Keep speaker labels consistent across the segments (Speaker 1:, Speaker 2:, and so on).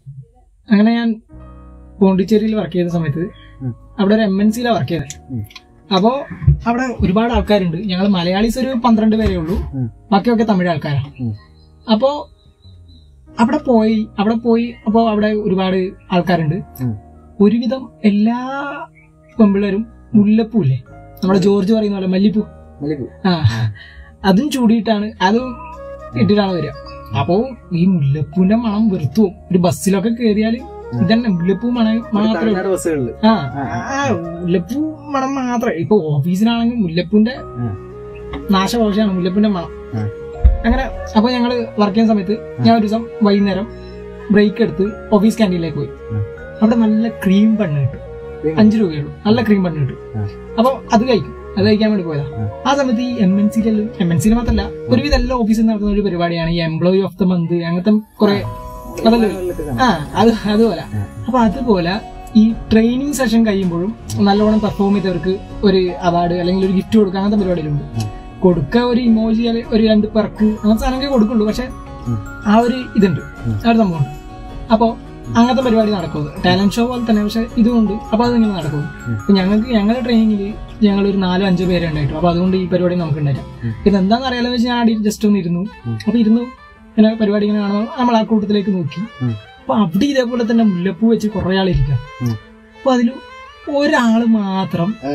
Speaker 1: അങ്ങനെ ഞാൻ പോണ്ടിച്ചേരിയിൽ വർക്ക് ചെയ്ത സമയത്ത്
Speaker 2: ഉം.
Speaker 1: അവിടെ ഒരു എം എൻ സിയിലാണ് വർക്ക് ചെയ്തത്
Speaker 2: ഉം.
Speaker 1: അപ്പോ അവിടെ ഒരുപാട് ആൾക്കാരുണ്ട് ഞങ്ങൾ മലയാളീസ് ഒരു പന്ത്രണ്ട് പേരേ ഉള്ളൂ
Speaker 2: ഉം.
Speaker 1: ബാക്കിയൊക്കെ തമിഴ് ആൾക്കാരാണ്
Speaker 2: ഉം.
Speaker 1: അപ്പോ അവിടെ പോയി അവിടെ പോയി അപ്പോ അവിടെ ഒരുപാട് ആൾക്കാരുണ്ട്
Speaker 2: ഉം.
Speaker 1: ഒരുവിധം എല്ലാ പെമ്പിള്ളേരും മുല്ലപ്പൂ ഇല്ലേ നമ്മുടെ ജോർജ് പറയുന്ന പോലെ മല്ലിപ്പൂ
Speaker 2: മല്ലിപ്പൂ
Speaker 1: ആ അതും ചൂടിയിട്ടാണ് അതും ഇട്ടിട്ടാണ് വരിക അപ്പോ ഈ മുല്ലപ്പൂന്റെ മണം വെറുത്തു പോകും. ഒരു ബസ്സിലൊക്കെ കേറിയാല് ഇതന്നെ മുല്ലപ്പൂ മണം മാത്രമേ
Speaker 2: തമിഴ്നാട് ബസ്സുകളിൽ
Speaker 1: ആ ആ, മുല്ലപ്പൂ മണം മാത്രമേ ഇപ്പൊ ഓഫീസിലാണെങ്കിൽ മുല്ലപ്പൂന്റെ
Speaker 2: ഉം.
Speaker 1: നാശകോശമാണ് മുല്ലപ്പൂന്റെ മണം
Speaker 2: ഉം.
Speaker 1: അങ്ങനെ അപ്പൊ ഞങ്ങള് വർക്ക് ചെയ്യുന്ന സമയത്ത് ഞാൻ ഒരു ദിവസം വൈകുന്നേരം ബ്രേക്ക് എടുത്ത് ഓഫീസ് ക്യാൻറ്റീനിലേക്ക് പോയി
Speaker 2: ഉം.
Speaker 1: അവിടെ നല്ല ക്രീം ബണ്ണ് കിട്ടും
Speaker 2: Cream
Speaker 1: അഞ്ചു രൂപയുള്ളൂ നല്ല ക്രീം ബണ്ണ് കിട്ടും
Speaker 2: ഉം.
Speaker 1: അപ്പൊ അത് കഴിക്കും അത് കഴിക്കാൻ വേണ്ടി പോയതാ
Speaker 2: ഉം.
Speaker 1: ആ സമയത്ത് ഈ എം എൻ സിയിലെല്ലാം എം എൻ സിയിൽ മാത്രമല്ല ഒരുവിധ എല്ലാ ഓഫീസിൽ നടക്കുന്ന ഒരു പരിപാടിയാണ് ഈ എംപ്ലോയി ഓഫ് ദ മന്ത് അങ്ങനത്തെ കുറെ അതല്ലേ ആ അത് അതുപോലെ
Speaker 2: ഉം.
Speaker 1: അപ്പൊ അതുപോലെ ഈ ട്രെയിനിങ് സെഷൻ കഴിയുമ്പോഴും നല്ലോണം പെർഫോം ചെയ്തവർക്ക് ഒരു അവാർഡ് അല്ലെങ്കിൽ ഒരു ഗിഫ്റ്റ് കൊടുക്കുക അങ്ങനത്തെ പരിപാടിയിലുണ്ട്
Speaker 2: ഉം.
Speaker 1: കൊടുക്ക ഒരു ഇമോജി ഒരു രണ്ട് പെർക്ക് അങ്ങനത്തെ സാധനമൊക്കെ കൊടുക്കുള്ളൂ പക്ഷെ
Speaker 2: ഉം.
Speaker 1: ആ ഒരു ഇതുണ്ട്
Speaker 2: ഉം.
Speaker 1: ആ ഒരു സംഭവമുണ്ട് അപ്പോ അങ്ങനത്തെ പരിപാടി നടക്കുന്നത് ടാലന്റ് ഷോ പോലെ തന്നെ പക്ഷെ ഇതുകൊണ്ട് അപ്പൊ അതിങ്ങനെ നടക്കും
Speaker 2: ഉം.
Speaker 1: അപ്പൊ ഞങ്ങൾക്ക് ഞങ്ങളുടെ ട്രെയിനിങ്ങിൽ ഞങ്ങൾ ഒരു നാലോ അഞ്ചോ പേരെ ഉണ്ടായിട്ടു അപ്പൊ അതുകൊണ്ട് ഈ പരിപാടി നമുക്ക് ഉണ്ടായില്ല
Speaker 2: ഉം.
Speaker 1: പിന്നെ എന്താന്ന് അറിയാലോ വെച്ചാൽ ഞാൻ ജസ്റ്റ് ഒന്ന് ഇരുന്നു
Speaker 2: ഉം.
Speaker 1: അപ്പൊ ഇരുന്നു ഇങ്ങനെ പരിപാടി ഇങ്ങനെ കാണുമ്പോൾ നമ്മൾ ആ കൂട്ടത്തിലേക്ക് നോക്കി
Speaker 2: ഉം.
Speaker 1: അപ്പൊ അവിടെ ഇതേപോലെ തന്നെ മുല്ലപ്പൂ വെച്ച് കുറെ ആളിരിക്കാം
Speaker 2: ഉം.
Speaker 1: അപ്പൊ അതിൽ ഒരാള് മാത്രം
Speaker 2: ആ.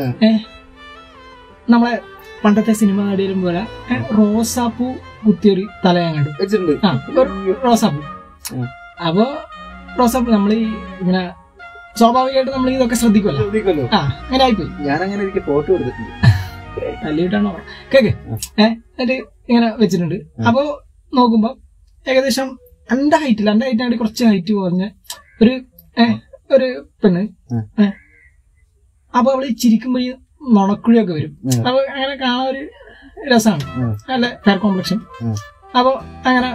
Speaker 1: നമ്മളെ പണ്ടത്തെ സിനിമ നടിയിലും പോലെ ഏ, റോസാപ്പൂ കുത്തിയൊരു തല ഞാൻ കണ്ടു
Speaker 2: വെച്ചിട്ടുണ്ട്
Speaker 1: ആ ഒരു റോസാപ്പൂ
Speaker 2: ഉം.
Speaker 1: അപ്പൊ റോസാപ്പൂ നമ്മൾ ഈ ഇങ്ങനെ സ്വാഭാവികമായിട്ട് നമ്മൾ ഇതൊക്കെ ശ്രദ്ധിക്കുമല്ലോ
Speaker 2: ശ്രദ്ധിക്കുമല്ലോ
Speaker 1: ആ അങ്ങനെ ആയിപ്പോയി
Speaker 2: ഞാൻ അങ്ങനെ എനിക്ക് ഫോട്ടോ എടുത്തിട്ടുണ്ട്
Speaker 1: തല്ലിയിട്ടാണോ കേക്ക്
Speaker 2: ഉം.
Speaker 1: ഏ എന്നിട്ട് ഇങ്ങനെ വെച്ചിട്ടുണ്ട്
Speaker 2: ഉം.
Speaker 1: അപ്പൊ നോക്കുമ്പോ ഏകദേശം എന്റെ ഹൈറ്റിൽ എന്റെ ഹൈറ്റ് ആണെങ്കിൽ കുറച്ച് ഹൈറ്റ് കുറഞ്ഞ ഒരു ഏ ഒരു പെണ്ണ്
Speaker 2: ഉം.
Speaker 1: ഏ അപ്പൊ അവള് ചിരിക്കുമ്പോ ഈ നുണക്കുഴിയൊക്കെ വരും
Speaker 2: ഉം.
Speaker 1: അപ്പൊ അങ്ങനെ കാണാൻ ഒരു രസമാണ്
Speaker 2: ഉം.
Speaker 1: നല്ല ഫെയർ കോംപ്ലക്ഷൻ
Speaker 2: ഉം.
Speaker 1: അപ്പൊ അങ്ങനെ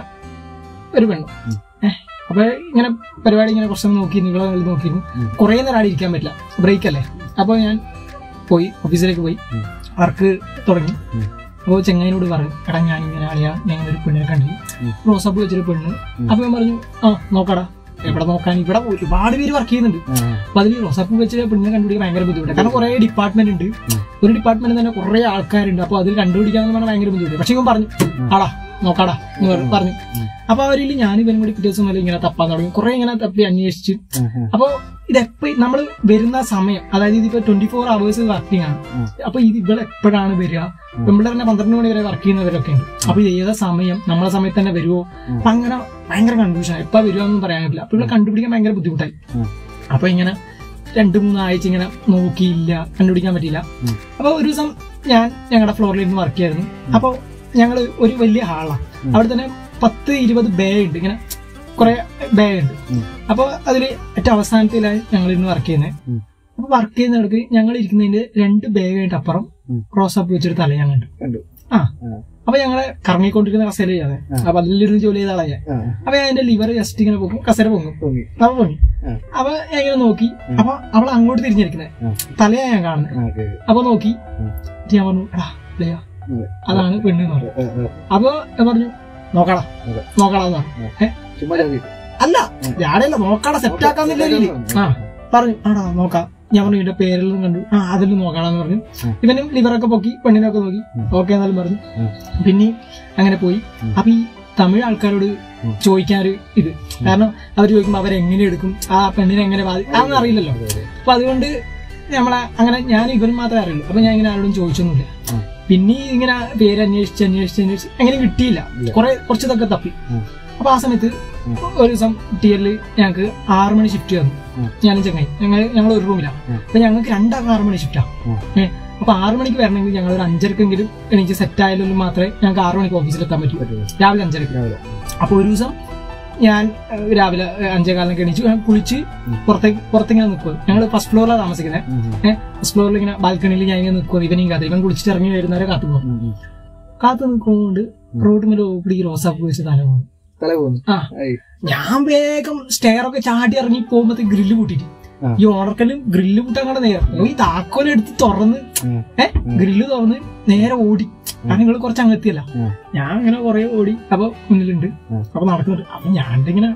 Speaker 1: ഒരു പെണ്ണ്
Speaker 2: ഉം.
Speaker 1: ഏ അപ്പൊ ഇങ്ങനെ പരിപാടി ഇങ്ങനെ കുറച്ച് നോക്കി നിങ്ങളെ നോക്കിയിരുന്നു
Speaker 2: ഉം.
Speaker 1: കുറെ നേരം അവിടെ ഇരിക്കാൻ പറ്റില്ല ബ്രേക്ക് അല്ലേ അപ്പൊ ഞാൻ പോയി ഓഫീസിലേക്ക് പോയി
Speaker 2: ഉം.
Speaker 1: വർക്ക് തുടങ്ങി
Speaker 2: ഉം.
Speaker 1: അപ്പോൾ ചെങ്ങായിനോട് പറഞ്ഞു എടാ ഞാൻ ഇങ്ങനെ അറിയാം ഞാൻ ഒരു പെണ്ണിനെ കണ്ടു
Speaker 2: ഉം.
Speaker 1: റോസാപ്പ് വെച്ചൊരു പെണ്ണ്
Speaker 2: ഉം.
Speaker 1: അപ്പൊ ഞാൻ പറഞ്ഞു ആ നോക്കടാ എവിടെ നോക്കാൻ ഇവിടെ ഒരുപാട് പേര് വർക്ക് ചെയ്യുന്നുണ്ട്
Speaker 2: ആ,
Speaker 1: അപ്പൊ അതിൽ റോസാപ്പ് വെച്ച് പെണ്ണിനെ കണ്ടുപിടിക്കാൻ ഭയങ്കര ബുദ്ധിമുട്ടാണ് കാരണം കുറെ ഡിപ്പാർട്ട്മെന്റ് ഉണ്ട്
Speaker 2: ഉം.
Speaker 1: ഒരു ഡിപ്പാർട്ട്മെന്റ് തന്നെ കുറെ ആൾക്കാരുണ്ട് അപ്പൊ അതിൽ കണ്ടുപിടിക്കാന്ന് പറഞ്ഞാൽ ഭയങ്കര ബുദ്ധിമുട്ട് പക്ഷെ ഇവൻ പറഞ്ഞു
Speaker 2: ഉം.
Speaker 1: ആടാ നോക്കാടാ എന്ന് പറഞ്ഞു പറഞ്ഞു
Speaker 2: ഉം.
Speaker 1: അപ്പൊ അവരിൽ ഞാൻ ഇവനും കൂടി പിറ്റേ ദിവസം മുതൽ ഇങ്ങനെ തപ്പാൻ തുടങ്ങി കുറെ ഇങ്ങനെ തപ്പി അന്വേഷിച്ച്
Speaker 2: ആ, ആ.
Speaker 1: അപ്പൊ ഇതെപ്പോ നമ്മൾ വരുന്ന സമയം അതായത് ഇതിപ്പോ ട്വന്റി ഫോർ അവേഴ്സ് വർക്കിംഗ് ആണ്
Speaker 2: ഉം.
Speaker 1: അപ്പൊ ഇത് ഇവിടെ എപ്പോഴാണ് വരിക
Speaker 2: ഉം.
Speaker 1: പെമ്പിളർ തന്നെ പന്ത്രണ്ട് മണി വരെ വർക്ക് ചെയ്യുന്നവരൊക്കെ ഉണ്ട് അപ്പൊ ഇത് ഏതാ സമയം നമ്മളെ സമയത്ത് തന്നെ വരുമോ
Speaker 2: ഉം.
Speaker 1: അപ്പൊ അങ്ങനെ ഭയങ്കര കൺഫ്യൂഷൻ എപ്പോ വരുമോ എന്ന് പറയാൻ പറ്റില്ല അപ്പൊ ഇവിടെ കണ്ടുപിടിക്കാൻ ഭയങ്കര ബുദ്ധിമുട്ടായി
Speaker 2: ഉം.
Speaker 1: അപ്പൊ ഇങ്ങനെ രണ്ടു മൂന്ന് ആഴ്ച ഇങ്ങനെ നോക്കിയില്ല കണ്ടുപിടിക്കാൻ പറ്റിയില്ല
Speaker 2: ഉം.
Speaker 1: അപ്പൊ ഒരു ദിവസം ഞാൻ ഞങ്ങളുടെ ഫ്ലോറിൽ ഇരുന്ന് വർക്ക് ചെയ്യായിരുന്നു അപ്പൊ ഞങ്ങള് ഒരു വലിയ ഹാളാണ്
Speaker 2: ഉം.
Speaker 1: അവിടെ തന്നെ പത്ത് ഇരുപത് ബേ ഉണ്ട് ഇങ്ങനെ കുറെ ബേ ഉണ്ട്
Speaker 2: ഉം.
Speaker 1: അപ്പൊ അതില് ഏറ്റവും അവസാനത്തിലായി ഞങ്ങൾ ഇന്ന് വർക്ക് ചെയ്യുന്നത്
Speaker 2: ഉം.
Speaker 1: അപ്പൊ വർക്ക് ചെയ്യുന്നിടക്ക് ഞങ്ങൾ ഇരിക്കുന്നതിന്റെ രണ്ട് ബേ കഴിഞ്ഞിട്ട് അപ്പുറം
Speaker 2: ഉം.
Speaker 1: റോസാപ്പ് വെച്ചൊരു തല ഞാൻ കണ്ടു
Speaker 2: കണ്ടു
Speaker 1: ആ
Speaker 2: ആ.
Speaker 1: അപ്പൊ ഞങ്ങളെ കറങ്ങിക്കൊണ്ടിരിക്കുന്ന കസേര ചെയ്യാതെ
Speaker 2: ആ.
Speaker 1: അപ്പൊ അതിലിരുന്ന് ജോലി ചെയ്ത ആളാ ഞാൻ
Speaker 2: ആ,
Speaker 1: അപ്പൊ ഞാൻ എന്റെ ലിവർ ജസ്റ്റ് ഇങ്ങനെ പോകും കസേര പൊങ്ങും
Speaker 2: തോന്നി
Speaker 1: അപ്പൊ പൊങ്ങി
Speaker 2: ആ.
Speaker 1: അപ്പൊ ഞാൻ ഇങ്ങനെ നോക്കി
Speaker 2: ഉം.
Speaker 1: അപ്പൊ അവൾ അങ്ങോട്ട് തിരിഞ്ഞിരിക്കുന്നത്
Speaker 2: ആ.
Speaker 1: തലയാ ഞാൻ കാണുന്നത്
Speaker 2: ആ, ഓക്കേ.
Speaker 1: അപ്പൊ നോക്കി
Speaker 2: ഉം.
Speaker 1: എന്നിട്ട് ഞാൻ പറഞ്ഞു എടാ ദയാ,
Speaker 2: ഉം.
Speaker 1: അതാണ് പെണ്ണ് എന്ന് പറഞ്ഞു
Speaker 2: ആ, ആ.
Speaker 1: അപ്പൊ ഞാൻ പറഞ്ഞു നോക്കടാ
Speaker 2: അതെ.
Speaker 1: നോക്കടാ എന്ന് പറഞ്ഞു
Speaker 2: ചുമ്മാ ചാടി.
Speaker 1: അല്ല
Speaker 2: ഉം.
Speaker 1: ഞാനല്ല നോക്കടാ സെറ്റ് ആക്കാന്നില്ല രീതിയിൽ ആ പറഞ്ഞു ആടാ നോക്കാം ഞാൻ പറഞ്ഞു ഇവന്റെ പേരിലും കണ്ടു ആ അതിലും നോക്കണമെന്ന് പറഞ്ഞു
Speaker 2: ഉം.
Speaker 1: ഇവനും ലിവറൊക്കെ പൊക്കി പെണ്ണിനൊക്കെ നോക്കി
Speaker 2: ഉം.
Speaker 1: ഓക്കെ എന്നാലും പറഞ്ഞു
Speaker 2: ഉം.
Speaker 1: പിന്നെ അങ്ങനെ പോയി
Speaker 2: ഉം.
Speaker 1: അപ്പൊ ഈ തമിഴ് ആൾക്കാരോട്
Speaker 2: ഉം.
Speaker 1: ചോദിക്കാൻ ഒരു ഇത് കാരണം അവർ ചോദിക്കുമ്പോൾ അവരെങ്ങനെ എടുക്കും ആ പെണ്ണിനെ എങ്ങനെ ബാധി അതൊന്നും അറിയില്ലല്ലോ
Speaker 2: അതെ, അതെ.
Speaker 1: അപ്പൊ അതുകൊണ്ട് നമ്മളെ അങ്ങനെ ഞാൻ ഇവനും മാത്രമേ അറിയുള്ളൂ അപ്പൊ ഞാൻ ഇങ്ങനെ ആരോടും ചോദിച്ചൊന്നുമില്ല
Speaker 2: ഉം.
Speaker 1: പിന്നെ ഇങ്ങനെ പേര് അന്വേഷിച്ച് അന്വേഷിച്ച് അന്വേഷിച്ച് അങ്ങനെ കിട്ടിയില്ല
Speaker 2: ഇല്ല.
Speaker 1: കുറെ കുറച്ചതൊക്കെ തപ്പി
Speaker 2: ഉം.
Speaker 1: അപ്പൊ ആ സമയത്ത്
Speaker 2: ഉം.
Speaker 1: ഒരു ദിവസം ടിയറിൽ ഞങ്ങൾക്ക് ആറ് മണി ഷിഫ്റ്റ് വന്നു
Speaker 2: ഉം.
Speaker 1: ഞാനും ചങ്ങായി ഞങ്ങൾ ഞങ്ങൾ ഒരു റൂമിലാണ്
Speaker 2: ഉം.
Speaker 1: അപ്പൊ ഞങ്ങൾക്ക് രണ്ടാൾക്ക് ആറ് മണി ഷിഫ്റ്റാ
Speaker 2: ഉം.
Speaker 1: ഏഹ് അപ്പൊ ആറ് മണിക്ക് വരണമെങ്കിൽ ഞങ്ങൾ ഒരു അഞ്ചരക്കെങ്കിലും എനിക്ക് സെറ്റ് ആയാലും മാത്രമേ ഞങ്ങൾക്ക് ആറ് മണിക്ക് ഓഫീസിൽ എത്താൻ പറ്റൂ
Speaker 2: പറ്റുമോ?
Speaker 1: രാവിലെ അഞ്ചരക്ക്
Speaker 2: രാവിലെ.
Speaker 1: അപ്പൊ ഒരു ദിവസം ഞാൻ ഏഹ്, രാവിലെ ഏഹ്, അഞ്ചേ കാലിനൊക്കെ എണീച്ചു ഞാൻ കുളിച്ച്
Speaker 2: ഉം.
Speaker 1: പുറത്തേക്ക് പുറത്തിങ്ങനെ നിൽക്കുക ഞങ്ങൾ ഫസ്റ്റ് ഫ്ലോറിലാണ് താമസിക്കുന്നത്
Speaker 2: ഉം, ഉം.
Speaker 1: ഏഹ് ഫസ്റ്റ് ഫ്ലോറിൽ ഇങ്ങനെ ബാൽക്കണിയിൽ ഞാൻ ഇങ്ങനെ നിൽക്കുക ഇവനെയും കാത്ത് ഇവൻ കുളിച്ചിട്ട് ഇറങ്ങി വരുന്നവരെ കാത്തു പോകും
Speaker 2: ഉം, ഉം.
Speaker 1: കാത്തു നിൽക്കുകൊണ്ട്
Speaker 2: ഉം.
Speaker 1: റോഡ് മേലെ ഓപ്പിടിക്ക് റോസാപ്പ് വെച്ച് തല പോകും
Speaker 2: തല പോകുന്നു
Speaker 1: ആ
Speaker 2: ആയി.
Speaker 1: ഞാൻ വേഗം സ്റ്റെയർ ഒക്കെ ചാടി ഇറങ്ങി പോകുമ്പോ ഗ്രില്ല് പൂട്ടിട്ട്
Speaker 2: ആ.
Speaker 1: ഈ ഓണർക്കലും ഗ്രില്ല് പൂട്ടാൻ കൂടെ നേരം ഈ താക്കോലെടുത്ത് തുറന്ന്
Speaker 2: ഉം.
Speaker 1: ഏ ഗ്രില്ല് തുറന്ന് നേരെ ഓടി കാരണം നിങ്ങൾ കുറച്ച് അങ്ങ് എത്തിയല്ല
Speaker 2: ഉം.
Speaker 1: ഞാൻ ഇങ്ങനെ കുറെ ഓടി അപ്പൊ മുന്നിലുണ്ട്
Speaker 2: ഉം.
Speaker 1: അപ്പൊ നടക്കുന്നുണ്ട് അപ്പൊ ഞാൻ ഇങ്ങനെ ടക്ക് ടക്ക്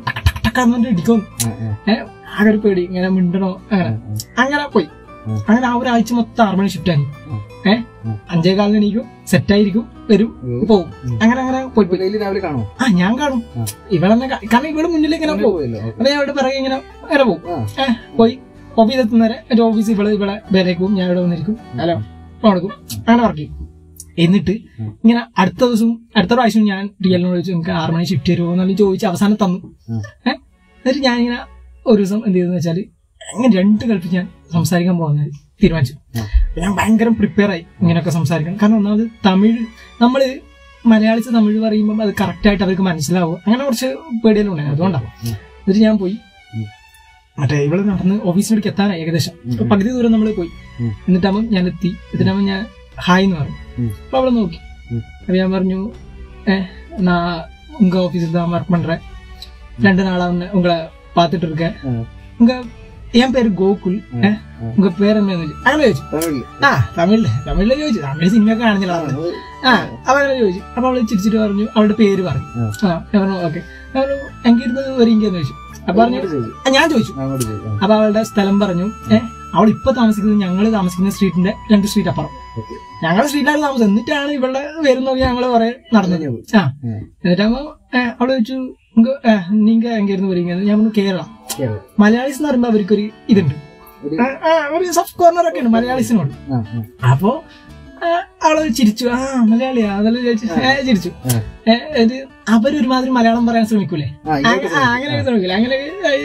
Speaker 1: പട്ടക്കാരനെ ഇടിക്കും
Speaker 2: ആ, ആ,
Speaker 1: ഏഹ് ആകെ ഒരു പേടി ഇങ്ങനെ മിണ്ടണോ അങ്ങനെ അങ്ങനെ പോയി
Speaker 2: ഉം.
Speaker 1: അങ്ങനെ ആ ഒരാഴ്ച മൊത്തം ആറ് മണി ഷിഫ്റ്റ് ആയി
Speaker 2: ഉം.
Speaker 1: ഏഹ്
Speaker 2: ഉം.
Speaker 1: അഞ്ചേകാലിന് എണീക്കും സെറ്റായിരിക്കും വരും
Speaker 2: ഉം.
Speaker 1: പോവും
Speaker 2: ഉം.
Speaker 1: അങ്ങനെ അങ്ങനെ പോയി പോയി
Speaker 2: ഡെയിലി രാവിലെ കാണോ
Speaker 1: ആ ഞാൻ കാണും
Speaker 2: ആ.
Speaker 1: ഇവളെന്നെ കാ- കാരണം ഇവിടെ മുന്നിൽ ഇങ്ങനെ പോകും
Speaker 2: പോയല്ലോ ഓക്കേ.
Speaker 1: അപ്പൊ ഞാൻ ഇവിടെ പിറകെ ഇങ്ങനെ അങ്ങനെ പോകും
Speaker 2: ആ,
Speaker 1: ഏഹ് പോയി ഓഫീസിൽ എത്തുന്നവരെ എന്റെ ഓഫീസ് ഇവിടെ ഇവിടെ വേലേക്ക് പോകും ഞാൻ ഇവിടെ വന്നിരിക്കും ഹലോ ഫോൺ എടുക്കും അങ്ങനെ വർക്ക് ചെയ്യും എന്നിട്ട്
Speaker 2: ഉം.
Speaker 1: ഇങ്ങനെ അടുത്ത ദിവസം അടുത്ത പ്രാവശ്യം ഞാൻ റിയലിനോട് ചോദിച്ചു നിങ്ങൾക്ക് ആറ് മണി ഷിഫ്റ്റ് തരുമോ എന്നു ചോദിച്ച് അവസാനം തന്നു
Speaker 2: ഉം.
Speaker 1: ഏഹ് എന്നിട്ട് ഞാൻ ഇങ്ങനെ ഒരു ദിവസം എന്ത് ചെയ്തെന്ന് വെച്ചാൽ അങ്ങനെ രണ്ട് കൽപ്പിച്ച് ഞാൻ സംസാരിക്കാൻ പോകുന്നത് തീരുമാനിച്ചു
Speaker 2: ഉം.
Speaker 1: ഞാൻ ഭയങ്കര പ്രിപ്പയർ ആയി ഇങ്ങനെയൊക്കെ സംസാരിക്കണം കാരണം ഒന്നാമത് തമിഴ് നമ്മള് മലയാളിച്ച് തമിഴ് പറയുമ്പോൾ അത് കറക്റ്റ് ആയിട്ട് അവർക്ക് മനസ്സിലാവും അങ്ങനെ കുറച്ച് പേടിയെല്ലാം ഉണ്ടായിരുന്നു അതുകൊണ്ടാണ്
Speaker 2: ഉം.
Speaker 1: എന്നിട്ട് ഞാൻ പോയി
Speaker 2: ഉം.
Speaker 1: മറ്റേ ഇവള് നടന്ന് ഓഫീസിലേക്ക് എത്താനായി ഏകദേശം
Speaker 2: ഉം.
Speaker 1: അപ്പൊ പകുതി ദൂരം നമ്മൾ പോയി
Speaker 2: ഉം.
Speaker 1: എന്നിട്ടാകുമ്പോൾ ഞാൻ എത്തി എന്നിട്ടാകുമ്പോൾ ഞാൻ ഹായ് എന്ന് പറഞ്ഞു
Speaker 2: ഉം.
Speaker 1: അപ്പൊ അവള് നോക്കി
Speaker 2: ഉം.
Speaker 1: അപ്പൊ ഞാൻ പറഞ്ഞു ഏഹ് நான் உங்க ஆஃபீஸில் தான் ஒர்க் பண்றேன் ரெண்டு நாளா உன்னை உங்களை பார்த்துட்டு இருக்கேன்
Speaker 2: ആ,
Speaker 1: உங்க என் பேரு கோகுல்
Speaker 2: ആ,
Speaker 1: ഏഹ്?
Speaker 2: ആ.
Speaker 1: உங்க பேர் என்ன അങ്ങനെ ചോദിച്ചു
Speaker 2: തമിഴില്
Speaker 1: ആ തമിഴില് തമിഴില് ചോദിച്ചു തമിഴ് സിനിമ കാണിച്ചില്ല
Speaker 2: ആ, അത്
Speaker 1: ആ അപ്പൊ അങ്ങനെ ചോദിച്ചു അപ്പൊ അവള് ചിരിച്ചിട്ട് പറഞ്ഞു അവളുടെ പേര് പറഞ്ഞു
Speaker 2: ആ.
Speaker 1: ആ ഞാൻ പറഞ്ഞു ഓക്കെ പറഞ്ഞു എങ്കിരുന്ന് ഒരു ഇങ്കെന്ന് ചോദിച്ചു അപ്പൊ പറഞ്ഞു
Speaker 2: അങ്ങോട്ട് ചോദിച്ചു.
Speaker 1: ആ, ഞാൻ ചോദിച്ചു
Speaker 2: അങ്ങോട്ട് ചോദിച്ചു. ആ,
Speaker 1: അപ്പൊ അവളുടെ സ്ഥലം പറഞ്ഞു ഏഹ് അവൾ ഇപ്പൊ താമസിക്കുന്നത് ഞങ്ങൾ താമസിക്കുന്ന സ്ട്രീറ്റിന്റെ രണ്ട് സ്ട്രീറ്റ് അപ്പുറം
Speaker 2: ഓക്കേ.
Speaker 1: ഞങ്ങളുടെ സ്ട്രീറ്റിലാണ് താമസം എന്നിട്ടാണ് ഇവളുടെ വരുന്നത് ഞങ്ങൾ കുറെ നടന്നത് ആ
Speaker 2: ഉം.
Speaker 1: എന്നിട്ടാകുമ്പോ ഏഹ്, അവള് ചോദിച്ചു "ഉങ്ക, ഏഹ്, നീങ്ക എങ്കിരുന്ന് വരീங்க ഞാൻ പറഞ്ഞു കേരള
Speaker 2: കേരളം.
Speaker 1: മലയാളീസ് എന്ന് പറയുമ്പോ അവർക്കൊരു ഇതുണ്ട്
Speaker 2: ഒരു-
Speaker 1: ആ, ആ, ഒരു സോഫ്റ്റ് കോർണർ ഒക്കെ ഉണ്ട് മലയാളീസിനോട്
Speaker 2: ആ, ആ,
Speaker 1: അപ്പോ ആ, ആള് ചിരിച്ചു ആ മലയാളിയാ അതെല്ലാം ചോദിച്ചു ഏ, ചിരിച്ചു
Speaker 2: ആ.
Speaker 1: ഏ, ഇത് അവരൊരുമാതിരി മലയാളം പറയാൻ ശ്രമിക്കൂലേ
Speaker 2: ആ,
Speaker 1: ആ,
Speaker 2: ഇങ്ങോട്ട്
Speaker 1: ആ, അങ്ങനെ ശ്രമിക്കില്ല അങ്ങനെ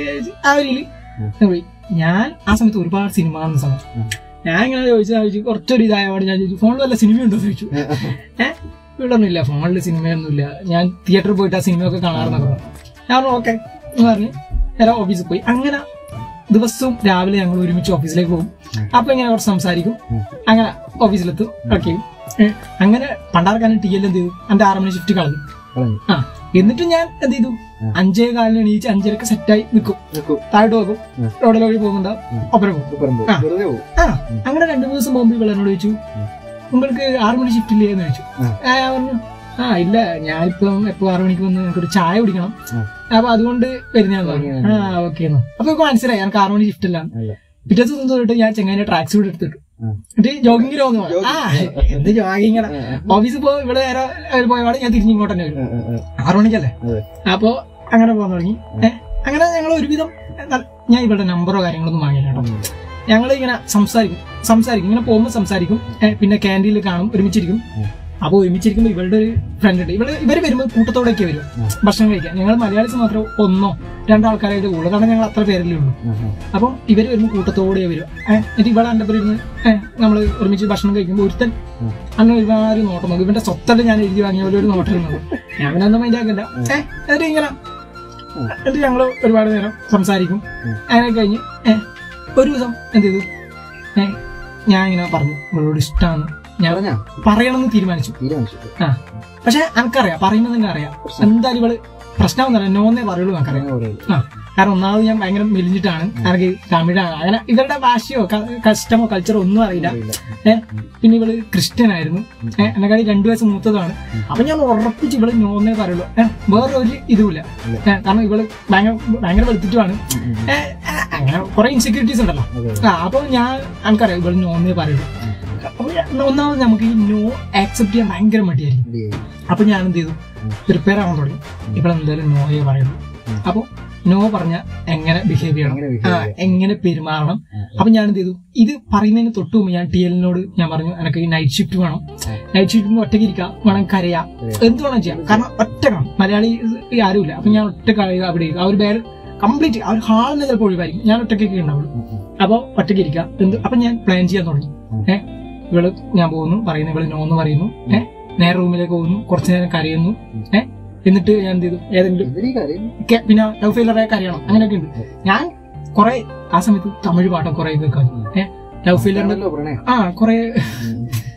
Speaker 1: ആ ഒരു രീതിയിൽ ഞാൻ പോയി ഞാൻ ആ സമയത്ത് ഒരുപാട് സിനിമ കാണുന്ന സമയം
Speaker 2: ഉം.
Speaker 1: ഞാൻ ഇങ്ങനെ ചോദിച്ചു ചോദിച്ചു കുറച്ചൊരു ഇതായപാട് ഞാൻ ചോദിച്ചു ഫോണിൽ വല്ല സിനിമയുണ്ടോ എന്ന് ചോദിച്ചു
Speaker 2: ആ, ആ,
Speaker 1: ഏഹ് ഇവിടെ ഒന്നുമില്ല ഫോണിൽ സിനിമയൊന്നുമില്ല ഞാൻ തിയേറ്ററിൽ പോയിട്ട് ആ സിനിമയൊക്കെ കാണാറെന്നൊക്കെ പറഞ്ഞു ഞാൻ പറഞ്ഞു ഓക്കെ എന്ന് പറഞ്ഞ് നേരെ ഓഫീസിൽ പോയി അങ്ങനെ ദിവസവും രാവിലെ ഞങ്ങൾ ഒരുമിച്ച് ഓഫീസിലേക്ക് പോകും
Speaker 2: ഉം.
Speaker 1: അപ്പൊ ഇങ്ങനെ കുറച്ച് സംസാരിക്കും
Speaker 2: ഉം.
Speaker 1: അങ്ങനെ ഓഫീസിലെത്തും വർക്ക് ചെയ്യും ഏഹ് അങ്ങനെ പണ്ടാർക്കാലം ടി എൽ എന്ത് ചെയ്തു എന്റെ ആറ് മണി ഷിഫ്റ്റ് കളഞ്ഞു
Speaker 2: കളഞ്ഞു.
Speaker 1: ആ എന്നിട്ട് ഞാൻ എന്ത് ചെയ്തു
Speaker 2: ഉം.
Speaker 1: അഞ്ചേ കാലിന് എണീച്ച് അഞ്ചരക്ക് സെറ്റായി നിൽക്കും
Speaker 2: നിൽക്കൂ.
Speaker 1: താഴോട്ട് നോക്കും
Speaker 2: ഉം.
Speaker 1: റോഡിൽ വഴി പോകുന്നുണ്ടാവും
Speaker 2: ഉം.
Speaker 1: ഒപ്പരം പോകും
Speaker 2: ഇപ്പുറം പോകും.
Speaker 1: ആ.
Speaker 2: വെറുതെ പോകും.
Speaker 1: ആ അങ്ങനെ രണ്ടു മൂന്ന് ദിവസം പോകുമ്പോൾ ഇവൾ എന്നോട് ചോദിച്ചു
Speaker 2: ഉം.
Speaker 1: നിങ്ങൾക്ക് ആറ് മണി ഷിഫ്റ്റ് ഇല്ലേ എന്ന് ചോദിച്ചു
Speaker 2: ആ.
Speaker 1: ആ, ഞാൻ പറഞ്ഞു ആ ഇല്ല ഞാനിപ്പം എപ്പോ ആറു മണിക്ക് വന്ന് എനിക്കൊരു ചായ കുടിക്കണം
Speaker 2: ആ.
Speaker 1: അപ്പൊ അതുകൊണ്ട് വരുന്നതെന്ന് പറഞ്ഞു
Speaker 2: അങ്ങനെ.
Speaker 1: ആ ഓക്കെ എന്ന് അപ്പൊ എനിക്ക് മനസ്സിലായി എനിക്ക് ആറു മണി ഷിഫ്റ്റ് അല്ല
Speaker 2: അല്ല.
Speaker 1: പിറ്റേ ദിവസം തൊട്ട് ഞാൻ ചെങ്ങാന്റെ ട്രാക്ക് സൂട്ട് എടുത്തിട്ടു
Speaker 2: ആ.
Speaker 1: എന്നിട്ട് ജോഗിങ്ങിന് പോകുന്നു ആ എന്ത് ജോഗിങ്ങട
Speaker 2: ആ, ആ,
Speaker 1: ഓഫീസിൽ പോ ഇവിടെ നേരെ ഒരു പോയപാട് ഞാൻ തിരിഞ്ഞ് ഇങ്ങോട്ട് തന്നെ വരും
Speaker 2: ആ, ആ,
Speaker 1: ആറു മണിക്കല്ലേ
Speaker 2: അതെ.
Speaker 1: അപ്പോ അങ്ങനെ പോകാൻ തുടങ്ങി ഏ, അങ്ങനെ ഞങ്ങൾ ഒരുവിധം ന- ഞാൻ ഇവളുടെ നമ്പറോ കാര്യങ്ങളൊന്നും വാങ്ങിയില്ല കേട്ടോ
Speaker 2: ഉം.
Speaker 1: ഞങ്ങൾ ഇങ്ങനെ സംസാരിക്കും സംസാരിക്കും ഇങ്ങനെ പോകുമ്പോൾ സംസാരിക്കും ഏ, പിന്നെ ക്യാൻറ്റീനിൽ കാണും ഒരുമിച്ചിരിക്കും
Speaker 2: ഉം.
Speaker 1: അപ്പൊ ഒരുമിച്ചിരിക്കുമ്പോൾ ഇവളുടെ ഒരു ഫ്രണ്ട് ഉണ്ട് ഇവള് ഇവര് വരുമ്പോൾ കൂട്ടത്തോടെയൊക്കെ വരും
Speaker 2: ഉം.
Speaker 1: ഭക്ഷണം കഴിക്കാൻ ഞങ്ങൾ മലയാളീസ് മാത്രം ഒന്നോ രണ്ടാൾക്കാരായിട്ട് ഉള്ളൂ കാരണം ഞങ്ങൾ അത്ര പേരല്ലേ ഉള്ളൂ
Speaker 2: ആ, ആ.
Speaker 1: അപ്പം ഇവര് വരുമ്പോൾ കൂട്ടത്തോടെ വരും ഏഹ് എന്നിട്ട് ഇവിടെ എൻ്റെ പേര് നമ്മൾ ഒരുമിച്ച് ഭക്ഷണം കഴിക്കുമ്പോൾ ഒരുത്തൻ
Speaker 2: ഉം.
Speaker 1: അന്ന് ഒരുമാതിരി നോട്ടം നോക്കും ഇവന്റെ സ്വത്തല്ല ഞാൻ എഴുതി വാങ്ങിയ പോലെ ഒരു നോട്ടം ഇരുന്നത് ഞാൻ പിന്നെ ഒന്നും മൈൻഡ് ആക്കില്ല ഏഹ് എന്നിട്ട് ഇങ്ങനെ
Speaker 2: ഉം.
Speaker 1: എന്നിട്ട് ഞങ്ങൾ ഒരുപാട് നേരം സംസാരിക്കും
Speaker 2: ഉം.
Speaker 1: അങ്ങനെ കഴിഞ്ഞ് ഏഹ് ഒരു ദിവസം എന്ത് ചെയ്തു ഏഹ് ഞാൻ ഇങ്ങനെ പറഞ്ഞു ഇവളോട് ഇഷ്ടമാണ് ഞാൻ
Speaker 2: പറഞ്ഞാ?
Speaker 1: പറയണമെന്ന് തീരുമാനിച്ചു
Speaker 2: തീരുമാനിച്ചു.
Speaker 1: ആ പക്ഷെ എനിക്കറിയാം പറയുമ്പോൾ തന്നെ അറിയാം എന്തായാലും ഇവള് പ്രശ്നമൊന്നുമല്ല നോന്നേ പറയുള്ളൂ എനിക്കറിയാം
Speaker 2: അങ്ങനെ പറയുള്ളൂ.
Speaker 1: ആ കാരണം ഒന്നാമത് ഞാൻ ഭയങ്കര മെലിഞ്ഞിട്ടാണ് എനിക്ക് തമിഴാണ് അങ്ങനെ ഇവരുടെ ഭാഷയോ കസ്റ്റമോ കൾച്ചറോ ഒന്നും അറിയില്ല
Speaker 2: അറിയില്ല.
Speaker 1: ഏഹ് പിന്നെ ഇവള് ക്രിസ്ത്യൻ ആയിരുന്നു ഏഹ് എന്നെക്കാളും രണ്ടു വയസ്സ് മൂത്തതാണ് അപ്പൊ ഞാൻ ഉറപ്പിച്ച് ഇവള് നോന്നേ പറയുള്ളൂ ഏഹ് വേറെ ഒരു ഇതുമില്ല
Speaker 2: ഇല്ല.
Speaker 1: ഏഹ് കാരണം ഇവള് ഭയങ്കര ഭയങ്കര വെളുത്തിട്ടുമാണ്
Speaker 2: ഉം, ഉം.
Speaker 1: ഏഹ് ഏഹ് അങ്ങനെ കുറെ ഇൻസെക്യൂരിറ്റീസ് ഉണ്ടല്ലോ
Speaker 2: അതെ.
Speaker 1: ആ അപ്പൊ ഞാൻ എനിക്കറിയാം ഇവള് നോന്നേ പറയുള്ളൂ അപ്പൊ ഞാൻ- ഒന്നാമത് നമുക്ക് ഈ നോ ആക്സെപ്റ്റ് ചെയ്യാൻ ഭയങ്കര മടിയായിരിക്കും
Speaker 2: മടിയായി.
Speaker 1: അപ്പൊ ഞാൻ എന്ത് ചെയ്തു
Speaker 2: ഉം.
Speaker 1: പ്രിപ്പയർ ആവാൻ തുടങ്ങി ഇവളെന്തായാലും നോയെ പറയുള്ളൂ
Speaker 2: ഉം.
Speaker 1: അപ്പൊ നോ പറഞ്ഞ എങ്ങനെ ബിഹേവ് ചെയ്യണം
Speaker 2: അങ്ങനെ
Speaker 1: ആ,
Speaker 2: behave ചെയ്യാം.
Speaker 1: എങ്ങനെ പെരുമാറണം
Speaker 2: ആ,
Speaker 1: അപ്പൊ ഞാൻ എന്ത് ചെയ്തു ഇത് പറയുന്നതിന് തൊട്ട് മുമ്പ് ഞാൻ ടി എല്ലിനോട് ഞാൻ പറഞ്ഞു എനിക്ക് നൈറ്റ് ഷിഫ്റ്റ് വേണം നൈറ്റ് ഷിഫ്റ്റ് ഒറ്റയ്ക്ക് ഇരിക്കാം വേണം കരയാം
Speaker 2: കരയാം.
Speaker 1: എന്ത് വേണം ചെയ്യാം കാരണം ഒറ്റ കാണും മലയാളി ആരുമില്ല അപ്പൊ ഞാൻ ഒറ്റ അവിടെ ഇരിക്കും. ആ ഒരു പേര് കംപ്ലീറ്റ് ആ ഒരു ഹാളിനെ ചിലപ്പോൾ ഒഴിവായിരിക്കും ഞാൻ ഒറ്റയ്ക്കൊക്കെ ഉണ്ടാവുള്ളൂ
Speaker 2: ഉം, ഉം.
Speaker 1: അപ്പൊ ഒറ്റയ്ക്ക് ഇരിക്കാം എന്ത് അപ്പൊ ഞാൻ പ്ലാൻ ചെയ്യാൻ തുടങ്ങി
Speaker 2: ഉം.
Speaker 1: ഏഹ് ഇവള് ഞാൻ പോകുന്നു പറയുന്നു ഇവള് നോ എന്ന് പറയുന്നു ഏഹ് നേരെ റൂമിലേക്ക് പോകുന്നു കുറച്ചു നേരം കരയുന്നു
Speaker 2: ഉം.
Speaker 1: ഏഹ് എന്നിട്ട് ഞാൻ എന്ത് ചെയ്തു ഏതെങ്കിലും
Speaker 2: എന്തിനീ കാര്യം?
Speaker 1: കെ- പിന്നെ ലവ് ഫെയിലറെ കരയണം അങ്ങനെയൊക്കെ ഉണ്ട് ഞാൻ കുറെ ആ സമയത്ത് തമിഴ് പാട്ടം കുറെ കേൾക്കാൻ ഏഹ് ലവ് ഫെയിലറിന്റെ
Speaker 2: ആണല്ലോ പ്രണയം.
Speaker 1: ആ കുറെ
Speaker 2: ഉം.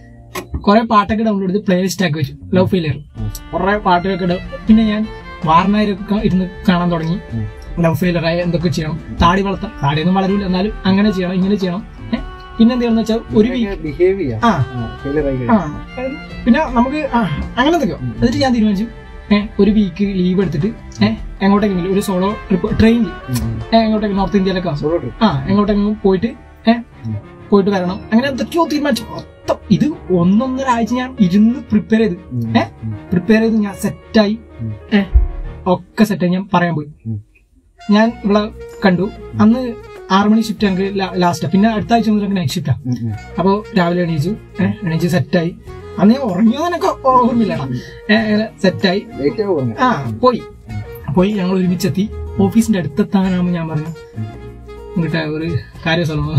Speaker 1: കുറെ പാട്ടൊക്കെ ഡൗൺലോഡ് ചെയ്ത് പ്ലേ ലിസ്റ്റ് ആക്കി വെച്ചു ലവ് ഫെയിലിയർ
Speaker 2: ഉം.
Speaker 1: കുറെ പാട്ടുകളൊക്കെ ഡൗ- പിന്നെ ഞാൻ വാർണായിരൊക്കെ ഇരുന്ന് കാണാൻ തുടങ്ങി
Speaker 2: ഉം.
Speaker 1: ലവ് ഫെയിലറായ എന്തൊക്കെ ചെയ്യണം താടി വളർത്താം താടിയൊന്നും വളരൂല എന്നാലും അങ്ങനെ ചെയ്യണം ഇങ്ങനെ ചെയ്യണം ഏ? പിന്നെ എന്താണെന്ന് വെച്ചാൽ ഒരു വീക്ക്
Speaker 2: ഇങ്ങനെ behave ചെയ്യാം.
Speaker 1: ആ
Speaker 2: ആ, failure ആയി
Speaker 1: ആ
Speaker 2: കഴിഞ്ഞു.
Speaker 1: പിന്നെ നമുക്ക് ആ അങ്ങനെ എന്തൊക്കെയോ എന്നിട്ട് ഞാൻ തീരുമാനിച്ചു ഏഹ് ഒരു വീക്ക് ലീവ് എടുത്തിട്ട് ഏഹ് എങ്ങോട്ടെങ്കിലും ഒരു സോളോ ട്രിപ്പ് ട്രെയിനിൽ എങ്ങോട്ടെങ്കിലും നോർത്ത് ഇന്ത്യയിലൊക്കെ
Speaker 2: സോളോ ട്രിപ്പ്
Speaker 1: ആ എങ്ങോട്ടെങ്കിലും പോയിട്ട് ഏ പോയിട്ട് വരണം അങ്ങനെ എന്തൊക്കെയോ തീരുമാനിച്ചു മൊത്തം ഇത് ഒന്നൊന്നര ആഴ്ച ഞാൻ ഇരുന്ന് പ്രിപ്പയർ ചെയ്ത് ഏ പ്രിപ്പയർ ചെയ്ത് ഞാൻ സെറ്റായി
Speaker 2: ഉം.
Speaker 1: ഏ ഒക്കെ സെറ്റായി ഞാൻ പറയാൻ പോയി
Speaker 2: ഉം.
Speaker 1: ഞാൻ ഇവിടെ കണ്ടു അന്ന് ആറ് മണി ഷിഫ്റ്റ് ഞങ്ങൾക്ക് ലാസ്റ്റ് പിന്നെ അടുത്ത ആഴ്ച മുതൽ നൈറ്റ് ഷിഫ്റ്റാ അപ്പോ രാവിലെ എണീച്ചു ഏഹ് എണീച്ച് സെറ്റായി അന്ന് ഞാൻ ഉറങ്ങിയോ എന്നൊക്കെ ഓർമ്മയില്ലടാ ഏഹ് സെറ്റായി
Speaker 2: ലേറ്റ് ആവും
Speaker 1: ആ പോയി പോയി ഞങ്ങൾ ഒരുമിച്ചെത്തി ഓഫീസിന്റെ അടുത്തെത്താനാകുമ്പോൾ ഞാൻ പറഞ്ഞു ഇങ്ങോട്ട് ഒരു കാര്യം சொல்லணும்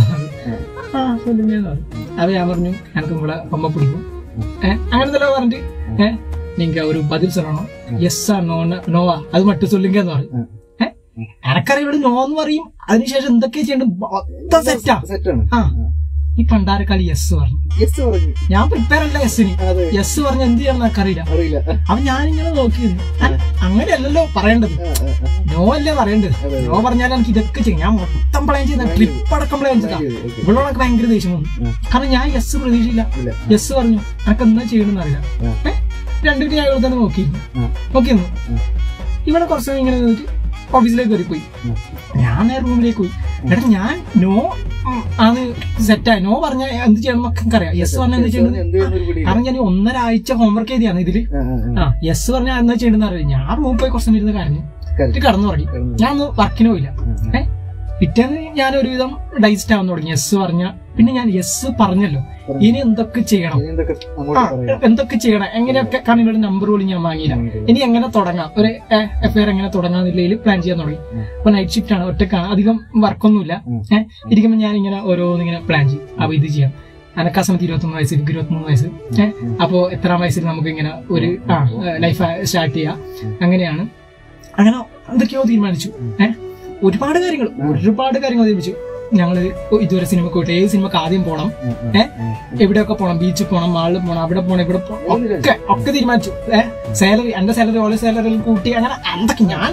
Speaker 1: ആ சொல்லுங்கன்னு പറഞ്ഞു അത് ഞാൻ പറഞ്ഞു എനിക്ക് നിങ്ങളെ ரொம்ப പിടിക്കും ഏഹ് അങ്ങനത്തെ പറഞ്ഞിട്ട് ഏഹ് நீங்க ഒരു பதில் சொல்லணும் യെസ് ആ നോ നോവാ അത് മറ്റു சொல்லுங்க എന്ന് പറഞ്ഞു
Speaker 2: ഉം.
Speaker 1: ഏഹ് എനക്കറിയാം ഇവിടെ നോ എന്ന് പറയും അതിനുശേഷം എന്തൊക്കെയാ ചെയ്യേണ്ടത് മൊത്തം സെറ്റാ
Speaker 2: സെറ്റാണ്
Speaker 1: ആ ഈ പണ്ടാരക്കാളി യെസ് പറഞ്ഞു
Speaker 2: യെസ് പറഞ്ഞു
Speaker 1: ഞാൻ പ്രിപ്പയർ അല്ല യെസ്സിന്
Speaker 2: അതെ
Speaker 1: യെസ് പറഞ്ഞ എന്ത് ചെയ്യണം എന്നൊക്കറിയില്ല
Speaker 2: അറിയില്ല
Speaker 1: അപ്പൊ ഞാനിങ്ങനെ നോക്കിയിരുന്നു അല്ല, അങ്ങനെയല്ലല്ലോ പറയേണ്ടത്
Speaker 2: ആ, ആ, ആ.
Speaker 1: നോ അല്ലേ പറയേണ്ടത്
Speaker 2: അതെ, അതെ.
Speaker 1: നോ പറഞ്ഞാൽ എനിക്ക് ഇതൊക്കെ ചെയ്യും ഞാൻ മൊത്തം പ്ലാൻ ചെയ്ത ട്രിപ്പ് അടക്കം പ്ലാൻ ചെയ്താ
Speaker 2: ശരി, ഓക്കേ.
Speaker 1: ഇവളോടൊക്കെ ഭയങ്കര ദേഷ്യം വന്നു
Speaker 2: ഉം.
Speaker 1: കാരണം ഞാൻ യെസ് പ്രതീക്ഷയില്ല
Speaker 2: ഇല്ല
Speaker 1: യെസ് പറഞ്ഞു എനിക്ക് എന്താ ചെയ്യണമെന്ന് അറിയില്ല
Speaker 2: ഉം.
Speaker 1: ഏഹ് രണ്ടു ഞാൻ ഇവിടെ തന്നെ നോക്കിയിരുന്നു
Speaker 2: ഉം.
Speaker 1: നോക്കിയിരുന്നു
Speaker 2: ഉം.
Speaker 1: ഇവിടെ കുറച്ച് സമയം ഇങ്ങനെ നിന്നിട്ട് ഓഫീസിലേക്ക് കയറി പോയി
Speaker 2: ഉം.
Speaker 1: ഞാൻ നേരെ റൂമിലേക്ക് പോയി എടാ ഞാൻ നോ ഉം, ആണ് സെറ്റായി നോ പറഞ്ഞാൽ എന്ത് ചെയ്യണം എന്നൊക്കെ അറിയാം യെസ് പറഞ്ഞാൽ എന്ത്
Speaker 2: യെസ്
Speaker 1: ചെയ്യണം
Speaker 2: പറഞ്ഞ് എന്ത് ചെയ്യുന്നൊരു പിടിയില്ല.
Speaker 1: കാരണം ഞാൻ ഒന്നര ആഴ്ച ഹോംവർക്ക് ചെയ്താണ് ഇതില്
Speaker 2: ആ, ആ, ആ.
Speaker 1: ആ യെസ് പറഞ്ഞാൽ എന്താ ചെയ്യണമെന്ന് അറിയില്ല ഞാൻ റൂമിൽ പോയി കുറച്ച് സമയം ഇരുന്ന് കരഞ്ഞു
Speaker 2: കരഞ്ഞു.
Speaker 1: എന്നിട്ട് കടന്നു തുടങ്ങി
Speaker 2: കടന്നു.
Speaker 1: ഞാൻ ഒന്ന് വർക്കിന് പോയില്ല
Speaker 2: ഉം, ഉം.
Speaker 1: ഏ പിറ്റേന്ന് ഞാൻ ഒരുവിധം ഡൈസ്റ്റ് ആവാൻ തുടങ്ങി യെസ് പറഞ്ഞ പിന്നെ ഞാൻ യെസ് പറഞ്ഞല്ലോ
Speaker 2: പറഞ്ഞു.
Speaker 1: ഇനി എന്തൊക്കെ ചെയ്യണം
Speaker 2: ഇനി എന്തൊക്കെ
Speaker 1: ആ
Speaker 2: അങ്ങോട്ട് പറയാം
Speaker 1: എന്തൊക്കെ ചെയ്യണം എങ്ങനെയൊക്കെ കാരണം ഇവിടെ നമ്പർ പോലും ഞാൻ വാങ്ങിയില്ല ഇനി എങ്ങനെ തുടങ്ങാം ഒരു എഫ്ഐആർ എങ്ങനെ തുടങ്ങാന്നില്ലയിൽ പ്ലാൻ ചെയ്യാൻ തുടങ്ങി
Speaker 2: ഉം.
Speaker 1: അപ്പൊ നൈറ്റ് ഷിഫ്റ്റ് ആണ് ഒറ്റക്കാണ് അധികം വർക്കൊന്നുമില്ല
Speaker 2: ഉം.
Speaker 1: ഏഹ് ഇരിക്കുമ്പോൾ ഞാൻ ഇങ്ങനെ ഓരോന്നിങ്ങനെ പ്ലാൻ ചെയ്യും അപ്പൊ ഇത് ചെയ്യാം അനക്ക് ആ സമയത്ത് ഇരുപത്തൊന്ന് വയസ്സ് എനിക്ക് ഇരുപത്തൊന്ന് വയസ്സ് ഏഹ് അപ്പോ എത്രാം വയസ്സിൽ നമുക്ക് ഇങ്ങനെ ഒരു ആ ലൈഫ് സ്റ്റാർട്ട് ചെയ്യാം അങ്ങനെയാണ് അങ്ങനെ എന്തൊക്കെയോ തീരുമാനിച്ചു ഏഹ് ഒരുപാട് കാര്യങ്ങൾ ഒരുപാട് കാര്യങ്ങൾ തീരുമാനിച്ചു ഞങ്ങള് ഇതുവരെ സിനിമ പോയിട്ട് ഏത് സിനിമക്ക് ആദ്യം പോകണം
Speaker 2: ഉം, ഉം,
Speaker 1: ഏ?
Speaker 2: ഉം.
Speaker 1: എവിടെയൊക്കെ പോകണം ബീച്ചിൽ പോകണം മാളിൽ പോകണം അവിടെ പോകണം ഇവിടെ പോകണം ഒക്കെ ഒക്കെ തീരുമാനിച്ചു ഏഹ് സാലറി എന്റെ സാലറി ഓരോ സാലറി കൂട്ടി അങ്ങനെ എന്തൊക്കെ ഞാൻ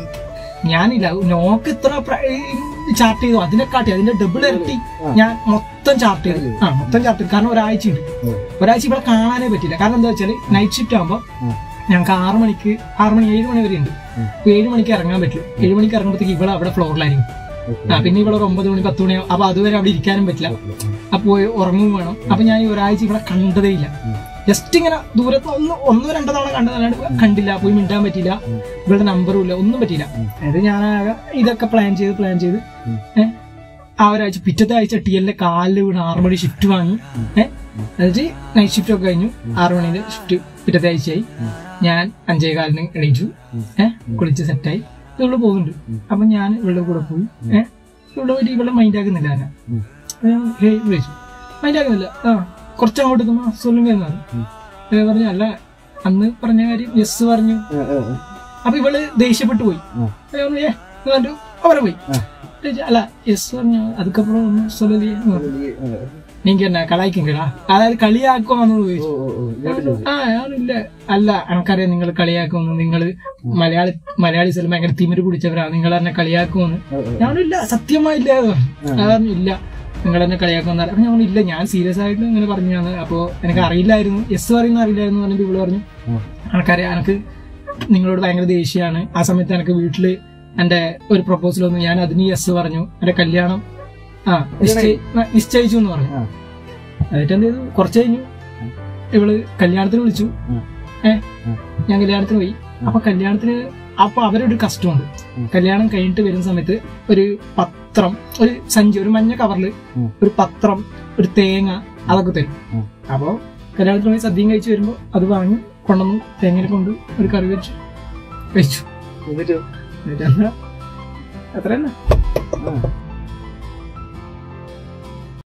Speaker 1: ഞാനില്ല നോക്ക് ഇത്ര ചാർട്ട് ചെയ്തു അതിനെക്കാട്ടി അതിന്റെ ഡബിൾ ഇരട്ടി ഞാൻ മൊത്തം ചാർട്ട് ചെയ്തു ആ മൊത്തം ചാർട്ട് ചെയ്തു കാരണം ഒരാഴ്ച ഉണ്ട്
Speaker 2: ഉം.
Speaker 1: ഒരാഴ്ച ഇവിടെ കാണാനേ പറ്റില്ല കാരണം എന്താ വെച്ചാൽ നൈറ്റ് ഷിഫ്റ്റ് ആകുമ്പോൾ
Speaker 2: ഉം.
Speaker 1: ഞങ്ങൾക്ക് ആറ് മണിക്ക് ആറ് മണി ഏഴ് മണി വരെ ഉണ്ട്
Speaker 2: ഉം.
Speaker 1: അപ്പൊ ഏഴ് മണിക്ക് ഇറങ്ങാൻ പറ്റും ഏഴ് മണിക്ക് ഇറങ്ങുമ്പോഴത്തേക്ക് ഇവിടെ അവിടെ ഫ്ലോറിലായിരിക്കും
Speaker 2: ഓക്കേ.
Speaker 1: ആ പിന്നെ ഇവിടെ ഒരു ഒമ്പത് മണി പത്ത് മണി അപ്പൊ അതുവരെ അവിടെ ഇരിക്കാനും പറ്റില്ല
Speaker 2: ഓക്കേ.
Speaker 1: അപ്പൊ ഉറങ്ങും വേണം അപ്പൊ ഞാൻ ഈ ഒരാഴ്ച ഇവിടെ കണ്ടതേ ഇല്ല
Speaker 2: ഉം.
Speaker 1: ജസ്റ്റ് ഇങ്ങനെ ദൂരത്ത് ഒന്ന് ഒന്നോ രണ്ടോ തവണ കണ്ടതല്ലാണ്ട് കണ്ടില്ല പോയി മിണ്ടാൻ പറ്റില്ല
Speaker 2: ഉം.
Speaker 1: ഇവളുടെ നമ്പറും ഇല്ല ഒന്നും പറ്റില്ല
Speaker 2: ഉം.
Speaker 1: അതായത് ഞാൻ ആകെ ഇതൊക്കെ പ്ലാൻ ചെയ്ത് പ്ലാൻ ചെയ്ത്
Speaker 2: ഉം.
Speaker 1: ഏ, ആ ഒരാഴ്ച പിറ്റത്തെ ആഴ്ച ടി എല്ലിന്റെ കാലിൽ വീണ് ആറ് മണി ഷിഫ്റ്റ് വാങ്ങി
Speaker 2: ഉം.
Speaker 1: ഏഹ് എന്നിട്ട് നൈറ്റ് ഷിഫ്റ്റ് ഒക്കെ കഴിഞ്ഞു ആറ് മണിന്റെ ഷിഫ്റ്റ് പിറ്റത്തെ ആഴ്ചയായി
Speaker 2: ഉം.
Speaker 1: ഞാൻ അഞ്ചേ കാലിന് എണീച്ചു
Speaker 2: ഉം.
Speaker 1: ഏഹ് കുളിച്ച് സെറ്റായി ഇവള് പോകുന്നുണ്ട്
Speaker 2: ഉം.
Speaker 1: അപ്പൊ ഞാൻ ഇവളുടെ കൂടെ പോയി ഏഹ് ഇവിടെ പോയിട്ട് ഇവളെ മൈൻഡ് ആക്കുന്നില്ല ഞാൻ
Speaker 2: ഉം.
Speaker 1: ഹേയ് വിളിച്ചു മൈൻഡ് ആക്കുന്നില്ല ആ കുറച്ച് അങ്ങോട്ട് എത്തുമ്പോ സൊല്ലുങ്ക എന്ന് പറഞ്ഞു
Speaker 2: ഉം.
Speaker 1: ഏ, പറഞ്ഞു അല്ല അന്ന് പറഞ്ഞ കാര്യം യെസ് പറഞ്ഞു
Speaker 2: ആ, ആ, ആ.
Speaker 1: അപ്പൊ ഇവള് ദേഷ്യപ്പെട്ടു പോയി
Speaker 2: ആ.
Speaker 1: ഏ, പറഞ്ഞു, ഏ, എന്ന് പറഞ്ഞു അവരെ പോയി
Speaker 2: ആ.
Speaker 1: ചോദിച്ചു, അല്ല യെസ് പറഞ്ഞു അതുക്കപ്പുറം ഒന്നും സൊല്ലിയേ
Speaker 2: ഈ, ആ.
Speaker 1: നീങ്ക എന്നാ കളായിക്കുങ്കടാ അതായത് കളിയാക്കുവാന്ന്
Speaker 2: ഓ
Speaker 1: ചോദിച്ചു
Speaker 2: ഓ ഓ ഇങ്ങോട്ട് ചോദിച്ചു
Speaker 1: ആ ഞാനില്ല അല്ല എനിക്കറിയാം നിങ്ങൾ കളിയാക്കുമെന്ന് നിങ്ങൾ മലയാളി മലയാളീസിൽ ഭയങ്കര തിമിര് പിടിച്ചവരാ നിങ്ങൾ എന്നെ കളിയാക്കുമെന്ന്
Speaker 2: ആ, ആ.
Speaker 1: ഞാനില്ല സത്യമായില്ല അത് പറഞ്ഞു. അത് പറഞ്ഞു ഇല്ല നിങ്ങൾ എന്നെ കളിയാക്കുമെന്ന് അപ്പൊ ഞാൻ പറഞ്ഞു, ഇല്ല ഞാൻ സീരിയസ് ആയിട്ട് ഇങ്ങനെ പറഞ്ഞു ഞാൻ അപ്പോ എനിക്ക് അറിയില്ലായിരുന്നു യെസ് പറയുന്ന അറിയില്ലായിരുന്നു പറഞ്ഞിട്ട് ഇവള് പറഞ്ഞു
Speaker 2: ഉം.
Speaker 1: എനിക്കറിയാം എനിക്ക് നിങ്ങളോട് ഭയങ്കര ദേഷ്യമാണ് ആ സമയത്ത് എനിക്ക് വീട്ടില് എന്റെ ഒരു പ്രപ്പോസൽ വന്നു ഞാൻ അതിന് യെസ് പറഞ്ഞു എന്റെ കല്യാണം ആ നിശ്ചയി നിശ്ചയിച്ചു എന്ന് പറഞ്ഞു
Speaker 2: ആ.
Speaker 1: എന്നിട്ട് എന്ത് ചെയ്തു കുറച്ച് കഴിഞ്ഞു ഇവള് കല്യാണത്തിന് വിളിച്ചു
Speaker 2: ഉം.
Speaker 1: ഏ
Speaker 2: ഉം.
Speaker 1: ഞാൻ കല്യാണത്തിന് പോയി അപ്പൊ കല്യാണത്തിന് അപ്പൊ അവരൊരു കസ്റ്റമുണ്ട്
Speaker 2: ഉം.
Speaker 1: കല്യാണം കഴിഞ്ഞിട്ട് വരുന്ന സമയത്ത് ഒരു പത്രം ഒരു സഞ്ചി ഒരു മഞ്ഞ കവറില്
Speaker 2: ഉം.
Speaker 1: ഒരു പത്രം ഒരു തേങ്ങ അതൊക്കെ തരും
Speaker 2: ഉം.
Speaker 1: അപ്പൊ കല്യാണത്തിന് പോയി സദ്യയും കഴിച്ച് വരുമ്പോ അത് വാങ്ങി കൊണ്ടുവന്നു തേങ്ങനെ കൊണ്ട് ഒരു കറി വെച്ച് കഴിച്ചു
Speaker 2: എന്നിട്ട്
Speaker 1: എന്നിട്ട് എന്താ അത്ര തന്നെ
Speaker 2: ആ